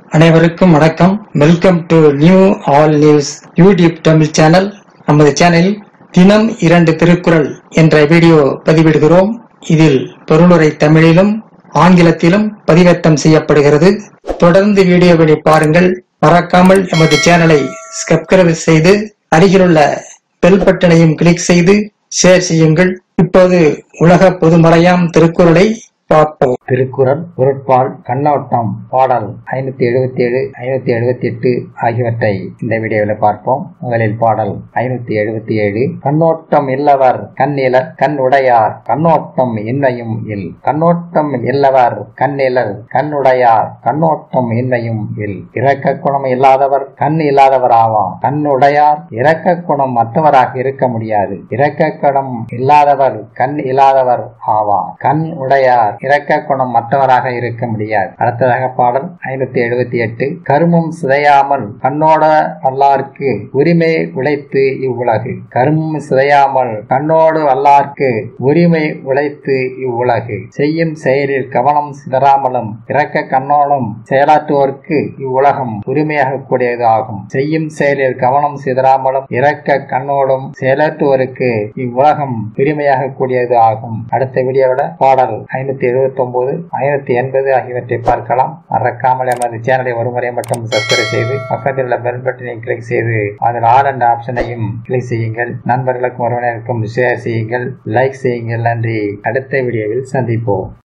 அனைவருக்கும் வணக்கம் welcome to new all news YouTube Tamil channel நமது சேனலில் தினம் இரண்டு திருக்குறள் என்ற வீடியோ பதிவிடுகிறோம் இதில் பொருளுரை தமிழிலும் ஆங்கிலத்திலும் பதிவேற்றம் செய்யப்படுகிறது தொடர்ந்து வீடியோவினை பாருங்கள் மறக்காமல் எமது சேனலை சப்ஸ்கிரைப் செய்து அருகிலுள்ள பெல் பட்டனையும் கிளிக் செய்து ஷேர் செய்யுங்கள் இப்போது உலக பொதுமறையாம் திருக்குறளை பார்ப்போம் திருக்குறள் பொருட்பால் கண்ணோட்டம் பாடல் ஐநூத்தி எழுபத்தி ஏழு ஐநூத்தி எழுபத்தி எட்டு ஆகியவற்றை இந்த வீடியோவில் பார்ப்போம் முதலில் பாடல் ஐநூத்தி எழுபத்தி ஏழு கண்ணோட்டம் இல்லவர் கண்ணிலர் கண் உடையார் கண்ணோட்டம் இன்மையும் இல் கண்ணோட்டம் இல்லவர் கண்ணிலர் கண் உடையார் கண்ணோட்டம் இன்மையும் இல் இரக்க குணம் இல்லாதவர் கண் இல்லாதவர் ஆவார் கண் உடையார் இரக்க குணம் மற்றவராக இருக்க முடியாது இரக்க குணம் இல்லாதவர் கண் இல்லாதவர் ஆவார் கண் உடையார் இரக்க குணம் மற்றவராக இருக்க முடியாது அடுத்ததாக பாடல் ஐநூத்தி எழுபத்தி எட்டு கருமம் சிதையாமல் கண்ணோட வல்லார்க்கு உரிமை உழைத்து இவ்வுலகு கருமம் சிதையாமல் கண்ணோடு வல்லார்க்கு உரிமை உழைத்து இவ்வுலகு செய்யும் செயலில் கவனம் சிதறாமலும் இரக்க கண்ணோடும் செயலாற்றுவோருக்கு இவ்வுலகம் உரிமையாக கூடியது ஆகும் செய்யும் செயலில் கவனம் சிதறாமலும் இரக்க கண்ணோடும் செயலாற்றுவோருக்கு இவ்வுலகம் உரிமையாக கூடியது ஆகும் அடுத்த வீடியோவிட பாடல் ஐநூத்தி எழுபத்தி ஒன்பது ஐநூத்தி எண்பது ஆகியவற்றை பார்க்கலாம் மறக்காமல் எமது சேனலை ஒருமுறை மட்டும் சப்ஸ்கிரைப் செய்து பக்கத்தில் உள்ள பெல் பட்டனை கிளிக் செய்து அதில் ஆல் என்ற ஆப்ஷனையும் கிளிக் செய்யுங்கள் நண்பர்களுக்கும் உறவினருக்கும் ஷேர் செய்யுங்கள் லைக் செய்யுங்கள் நன்றி அடுத்த வீடியோவில் சந்திப்போம்